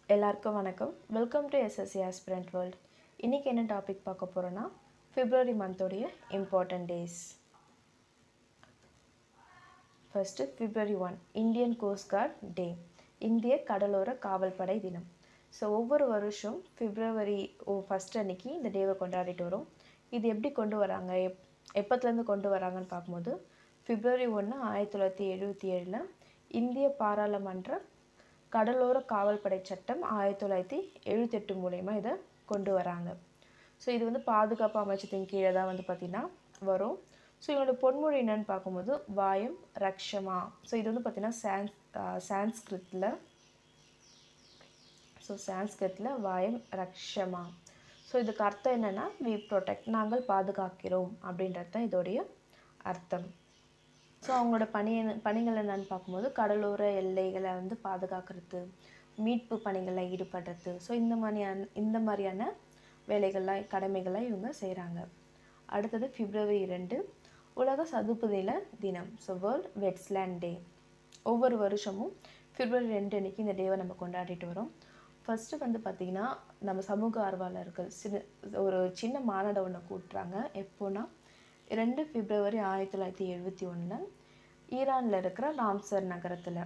எல்லாருக்கும் வணக்கம் welcome to SSC aspirant world இன்றைக்கி என்ன டாபிக் பார்க்க போகிறோன்னா பிப்ரவரி மந்தோடைய important days first February one Indian coast guard day இந்திய கடலோர காவல்படை தினம் ஸோ ஒவ்வொரு வருஷம் பிப்ரவரி ஓ ஃபஸ்ட் அன்னைக்கு இந்த டேவை கொண்டாடிட்டு வரோம் இது எப்படி கொண்டு வராங்க எப் எப்போத்துலேருந்து கொண்டு வராங்கன்னு பார்க்கும்போது பிப்ரவரி ஒன்று ஆயிரத்தி தொள்ளாயிரத்தி எழுபத்தி ஏழில் இந்திய பாராளுமன்ற கடலோர காவல்படை சட்டம் ஆயிரத்தி தொள்ளாயிரத்தி எழுபத்தெட்டு மூலயமா இதை கொண்டு வராங்க ஸோ இது வந்து பாதுகாப்பு அமைச்சத்தின் கீழே தான் வந்து பார்த்திங்கன்னா வரும் ஸோ இவங்களோட பொன்மொழி என்னன்னு பார்க்கும்போது வாயம் ரக்ஷமா ஸோ இது வந்து பார்த்திங்கன்னா சான்ஸ் சான்ஸ்கிருத்தில் ஸோ சான்ஸ்கிருத்தில் வாயம் ரக்ஷமா ஸோ இதுக்கு அர்த்தம் என்னென்னா வி ப்ரொடெக்ட் நாங்கள் பாதுகாக்கிறோம் அப்படின்றது தான் இதோடைய அர்த்தம் ஸோ அவங்களோட பணி என்ன- பணிகள் என்னன்னு பார்க்கும்போது கடலோர எல்லைகளை வந்து பாதுகாக்கிறது மீட்பு பணிகளில் ஈடுபடுறது ஸோ இந்த மாதிரியான இந்த மாதிரியான வேலைகள்லாம் கடமைகளை இவங்க செய்கிறாங்க அடுத்தது பிப்ரவரி ரெண்டு உலக சதுப்பு நில தினம் ஸோ வேர்ல்ட் வெட்ஸ்லேண்ட் டே ஒவ்வொரு வருஷமும் பிப்ரவரி ரெண்டு அன்னைக்கு இந்த டேவை நம்ம கொண்டாடிட்டு வரோம் ஃபஸ்ட்டு வந்து பார்த்திங்கன்னா நம்ம சமூக ஆர்வலர்கள் சின்ன ஒரு சின்ன மாநாடு ஒன்று கூட்டுறாங்க எப்போனா ரெண்டு பிப்ரவரி ஆயிரத்தி தொள்ளாயிரத்தி எழுபத்தி ஒன்றில் ஈரானில் இருக்கிற ராம்சர் நகரத்தில்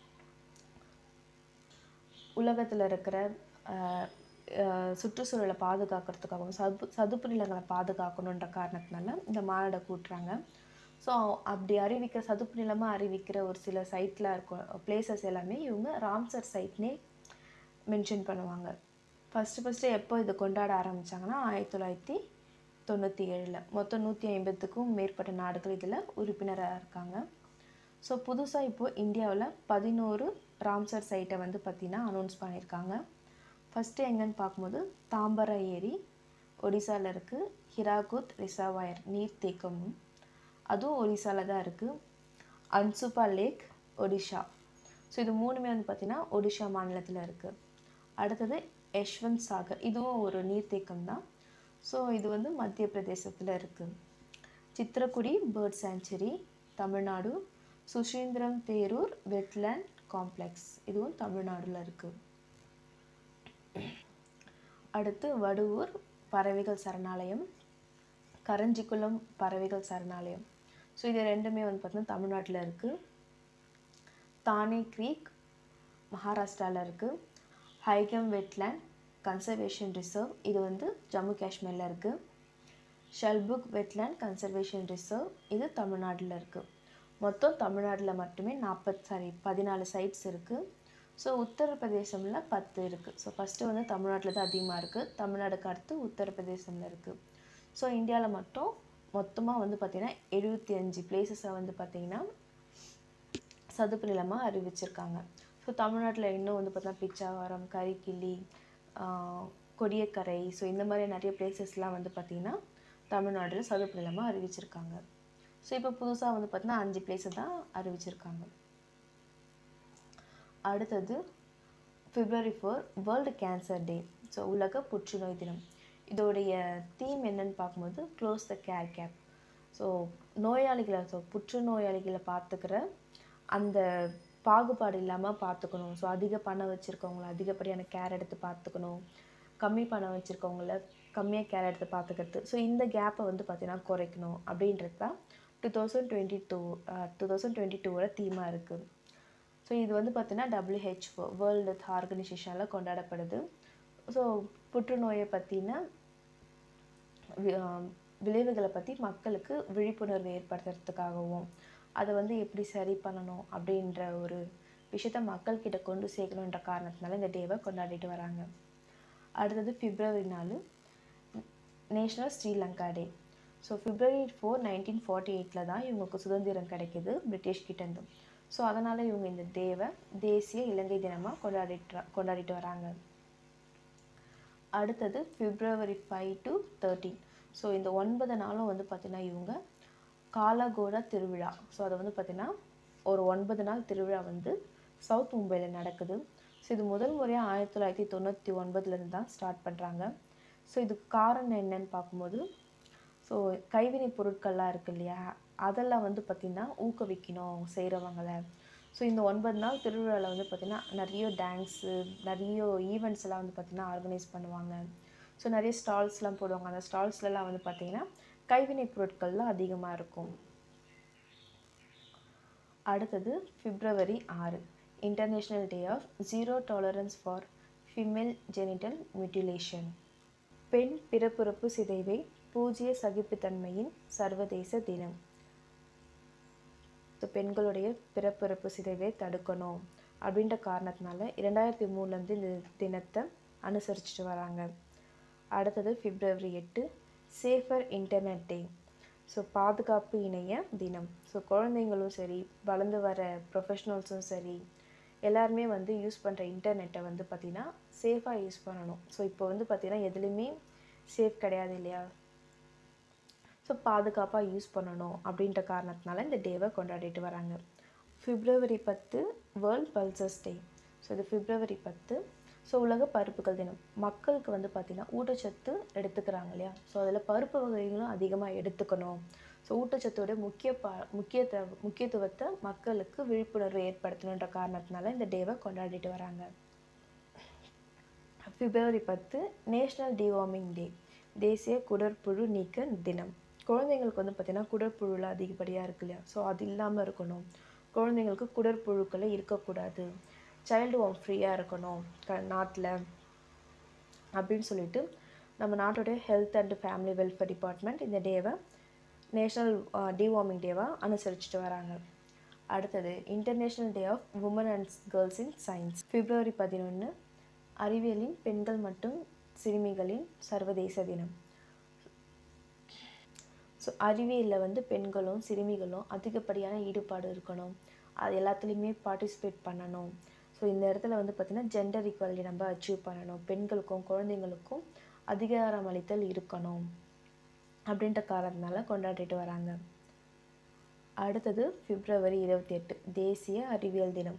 உலகத்தில் இருக்கிற ஆஹ், ஆஹ், சுற்றுச்சூழலை பாதுகாக்கிறதுக்காகவும் சதுப்பு சதுப்பு நிலங்களை பாதுகாக்கணுன்ற காரணத்தினால இந்த மாநாடை கூட்டுறாங்க ஸோ அப்படி அறிவிக்கிற சதுப்பு நிலமாக அறிவிக்கிற ஒரு சில சைட்டில் இருக்கும் பிளேசஸ் எல்லாமே இவங்க ராம்சர் சைட்னே மென்ஷன் பண்ணுவாங்க ஃபஸ்ட்டு ஃபஸ்ட்டு எப்போ இது கொண்டாட ஆரம்பிச்சாங்கன்னா ஆயிரத்தி தொள்ளாயிரத்தி தொண்ணூற்றி ஏழில் மொத்தம் நூற்றி ஐம்பதுக்கும் மேற்பட்ட நாடுகள் இதில் உறுப்பினராக இருக்காங்க ஸோ புதுசாக இப்போது இந்தியாவில் பதினோரு ராம்சர் சைட்டை வந்து பார்த்திங்கன்னா அனௌன்ஸ் பண்ணியிருக்காங்க ஃபஸ்ட்டு எங்கன்னு பார்க்கும்போது தாம்பரா ஏரி ஒடிசாவில் இருக்குது ஹிராகுத் ரிசர்வாயர் நீர்த்தேக்கமும் அதுவும் ஒடிசாவில் தான் இருக்குது அன்சுபா லேக் ஒடிஷா ஸோ இது மூணுமே வந்து பார்த்திங்கன்னா ஒடிஷா மாநிலத்தில் இருக்குது அடுத்தது யஷ்வந்த் சாகர் இதுவும் ஒரு நீர்த்தேக்கம் தான் ஸோ இது வந்து மத்திய பிரதேசத்தில் இருக்குது Chitrangudi bird sanctuary Tamil Nadu Suchindram Theroor wetland complex இதுவும் தமிழ்நாடுல இருக்குது அடுத்து வடுவூர் பறவைகள் சரணாலயம் கரஞ்சிக்குளம் பறவைகள் சரணாலயம் ஸோ இது ரெண்டுமே வந்து பார்த்தீங்கன்னா தமிழ்நாட்டில் இருக்குது தானே க்ரீக் மகாராஷ்டிராவில் இருக்குது ஹைகம் வெட்லேண்ட் கன்சர்வேஷன் ரிசர்வ் இது வந்து ஜம்மு காஷ்மீரில் இருக்குது ஷல்புக் வெட்லேண்ட் கன்சர்வேஷன் ரிசர்வ் இது தமிழ்நாட்டில் இருக்குது மொத்தம் தமிழ்நாட்டில் மட்டுமே நாற்பது சாரி பதினாலு சைட்ஸ் இருக்குது ஸோ உத்தரப்பிரதேசமில் பத்து இருக்குது ஸோ ஃபஸ்ட்டு வந்து தமிழ்நாட்டில் தான் அதிகமாக இருக்குது தமிழ்நாடுக்கு அடுத்து உத்தரப்பிரதேசமில் இருக்குது ஸோ இந்தியாவில் மட்டும் மொத்தமாக வந்து பார்த்திங்கன்னா எழுபத்தி அஞ்சு பிளேசஸை வந்து பார்த்திங்கன்னா சதுப்பு நிலமாக அறிவிச்சிருக்காங்க ஸோ தமிழ்நாட்டில் இன்னும் வந்து பார்த்தா பிச்சாவரம் கரிக்கிள்ளி ஆஹ், கொடியக்கரை ஸோ இந்த மாதிரி நிறைய பிளேசஸ்லாம் வந்து பார்த்திங்கன்னா தமிழ்நாட்டில் சதுப்பு நிலமாக அறிவிச்சிருக்காங்க ஸோ இப்போ புதுசாக வந்து பார்த்தீங்கன்னா அஞ்சு பிளேஸை தான் அறிவிச்சிருக்காங்க அடுத்தது February four world cancer day so உலக புற்றுநோய் தினம் இதோடைய தீம் என்னன்னு பார்க்கும்போது close the care gap so நோயாளிகளை ஸோ புற்றுநோயாளிகளை பார்த்துக்கிற அந்த பாகுபாடு இல்லாமல் பார்த்துக்கணும் ஸோ அதிக பணம் வச்சுருக்கவங்கள அதிகப்படியான கேர் எடுத்து பார்த்துக்கணும் கம்மி பணம் வச்சுருக்கவங்கள கம்மியாக கேர் எடுத்து பார்த்துக்கிறது ஸோ இந்த கேப்பை வந்து பார்த்திங்கன்னா குறைக்கணும் அப்படின்றது தான் two thousand twenty two two thousand twenty டூவோட தீமாக இருக்குது ஸோ இது வந்து பார்த்தீங்கன்னா டபிள்யூஹெச்ஓ வேர்ல்டு ஹெல்த் ஆர்கனைசேஷனில் கொண்டாடப்படுது ஸோ புற்றுநோயை பற்றின வி- ஆஹ் விளைவுகளை பற்றி மக்களுக்கு விழிப்புணர்வு ஏற்படுத்துறதுக்காகவும் அதை வந்து எப்படி சரி பண்ணணும் அப்படின்ற ஒரு விஷயத்த மக்கள்கிட்ட கொண்டு சேர்க்கணுன்ற காரணத்தினால இந்த டேவை கொண்டாடிட்டு வராங்க அடுத்தது பிப்ரவரி நாலு national Sri Lanka day so February four nineteen forty எயிட்டில் தான் இவங்களுக்கு சுதந்திரம் கிடைக்கிது பிரிட்டிஷ் கிட்டேருந்து ஸோ அதனால் இவங்க இந்த டேவை தேசிய இலங்கை தினமாக கொண்டாடிட்டு கொண்டாடிட்டு வராங்க அடுத்தது February five to thirteen so இந்த ஒன்பது நாளும் வந்து பார்த்திங்கன்னா இவங்க காலகோடா திருவிழா ஸோ அது வந்து பார்த்திங்கன்னா ஒரு ஒன்பது நாள் திருவிழா வந்து சவுத் மும்பையில் நடக்குது ஸோ இது முதல் முறையாக ஆயிரத்தி தொள்ளாயிரத்தி தொண்ணூற்றி ஒன்பதுலேருந்து தான் ஸ்டார்ட் பண்ணுறாங்க ஸோ இதுக்கு காரணம் என்னன்னு பார்க்கும்போது ஸோ கைவினை பொருட்கள்லாம் இருக்கு இல்லையா அதெல்லாம் வந்து பார்த்திங்கன்னா ஊக்குவிக்கணும் செய்கிறவங்கள ஸோ இந்த ஒன்பது நாள் திருவிழாவில் வந்து பார்த்திங்கன்னா நிறைய டான்ஸு நிறைய ஈவெண்ட்ஸ் எல்லாம் வந்து பார்த்திங்கன்னா ஆர்கனைஸ் பண்ணுவாங்க ஸோ நிறைய ஸ்டால்ஸ்லாம் போடுவாங்க அந்த ஸ்டால்ஸ்லலாம் வந்து பார்த்திங்கன்னா கைவினைப் பொருட்கள்லாம் அதிகமாக இருக்கும் அடுத்தது பிப்ரவரி ஆறு international day of zero tolerance for female genital mutilation பெண் பிறப்புறுப்பு சிதைவை பூஜ்ய சகிப்புத்தன்மையின் சர்வதேச தினம் ஸோ பெண்களுடைய பிறப்பிறப்பு சிதைவை தடுக்கணும் அப்படின்ற காரணத்தினால இரண்டாயிரத்தி மூணுலேருந்து இந்த தினத்தை அனுசரிச்சுட்டு வராங்க அடுத்தது பிப்ரவரி எட்டு சேஃபர் இன்டர்நெட் டே ஸோ பாதுகாப்பு இணைய தினம் ஸோ குழந்தைங்களும் சரி வளர்ந்து வர ப்ரொஃபஷ்னல்ஸும் சரி எல்லாருமே வந்து யூஸ் பண்ணுற இன்டர்நெட்டை வந்து பார்த்திங்கன்னா சேஃபாக யூஸ் பண்ணணும் ஸோ இப்போ வந்து பார்த்திங்கன்னா எதுலேயுமே சேஃப் கிடையாது இல்லையா ஸோ பாதுகாப்பாக யூஸ் பண்ணணும் அப்படின்ற காரணத்தினால இந்த டேவை கொண்டாடிட்டு வராங்க பிப்ரவரி பத்து வேர்ல்ட் பல்சஸ் டே ஸோ இது பிப்ரவரி பத்து ஸோ உலக பருப்புகள் தினம் மக்களுக்கு வந்து பார்த்திங்கன்னா ஊட்டச்சத்து எடுத்துக்கிறாங்க இல்லையா ஸோ அதில் பருப்பு வகைகளும் அதிகமாக எடுத்துக்கணும் ஸோ ஊட்டச்சத்தோட முக்கிய பா முக்கியத்த முக்கியத்துவத்தை மக்களுக்கு விழிப்புணர்வு ஏற்படுத்தணுன்ற காரணத்தினால இந்த டேவை கொண்டாடிட்டு வராங்க பிப்ரவரி பத்து நேஷ்னல் டிவார்மிங் டே தேசிய குடற்புழு நீக்க தினம் குழந்தைங்களுக்கு வந்து பார்த்திங்கன்னா குடற்புழுல அதிகப்படியாக இருக்கு இல்லையா ஸோ அது இல்லாமல் இருக்கணும் குழந்தைங்களுக்கு குடற்புழுக்களே இருக்கக்கூடாது சைல்டு ஹோம் ஃப்ரீயாக இருக்கணும் க நாட்டில் அப்படின்னு சொல்லிட்டு நம்ம நாட்டோடைய health and family welfare department இந்த டேவை நேஷ்னல் டிவார்மிங் டேவாக அனுசரிச்சுட்டு வராங்க அடுத்தது international day of women and girls in science பிப்ரவரி பதினொன்று அறிவியலின் பெண்கள் மற்றும் சிறுமிகளின் சர்வதேச தினம் ஸோ அறிவியலில் வந்து பெண்களும் சிறுமிகளும் அதிகப்படியான ஈடுபாடு இருக்கணும் அது எல்லாத்துலேயுமே பார்ட்டிசிபேட் பண்ணணும் ஸோ இந்த இடத்துல வந்து பார்த்திங்கன்னா ஜெண்டர் ஈக்குவாலிட்டி நம்ம அச்சீவ் பண்ணணும் பெண்களுக்கும் குழந்தைங்களுக்கும் அதிகாரம் அளித்தல் இருக்கணும் அப்படின்ற காரணத்தினால கொண்டாடிட்டு வராங்க அடுத்தது பிப்ரவரி இருபத்தி எட்டு தேசிய அறிவியல் தினம்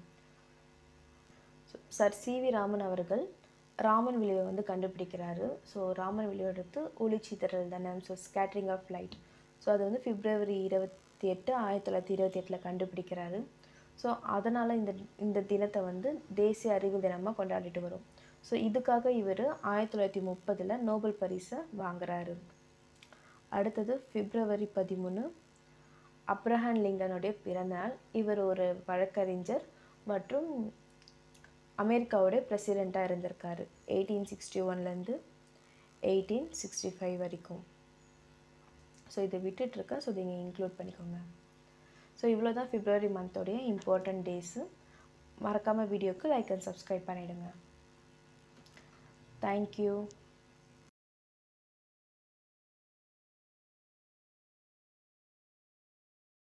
சர் சி வி ராமன் அவர்கள் ராமன் விளைவை வந்து கண்டுபிடிக்கிறாரு ஸோ ராமன் விளையோடத்து ஒளிச்சிதறல் தானே so scattering of light so அது வந்து பிப்ரவரி இருபத்தி எட்டு ஆயிரத்தி தொள்ளாயிரத்தி இருபத்தி எட்டில் கண்டுபிடிக்கிறாரு ஸோ அதனால் இந்த இந்த தினத்தை வந்து தேசிய அறிவியல் தினமாக கொண்டாடிட்டு வரும் ஸோ இதுக்காக இவர் ஆயிரத்தி தொள்ளாயிரத்தி முப்பதில் நோபல் பரிசை வாங்குறாரு அடுத்தது பிப்ரவரி பதிமூணு அப்ரஹான் லிங்கனுடைய பிறந்தநாள் இவர் ஒரு வழக்கறிஞர் மற்றும் அமெரிக்காவோடைய பிரசிடெண்ட்டாக இருந்திருக்காரு எயிட்டீன் சிக்ஸ்டி ஒன்லேருந்து எயிட்டீன் சிக்ஸ்டி ஃபைவ் வரைக்கும் ஸோ இதை விட்டுட்ருக்கேன் ஸோ இதை இங்கே இன்க்ளூட் பண்ணிக்கோங்க ஸோ இவ்வளோ தான் ஃபிப்ரவரி மந்தோடைய இம்பார்ட்டண்ட் டேஸு மறக்காமல் வீடியோக்கு லைக் அண்ட் சப்ஸ்கிரைப் பண்ணிவிடுங்க தேங்க்யூ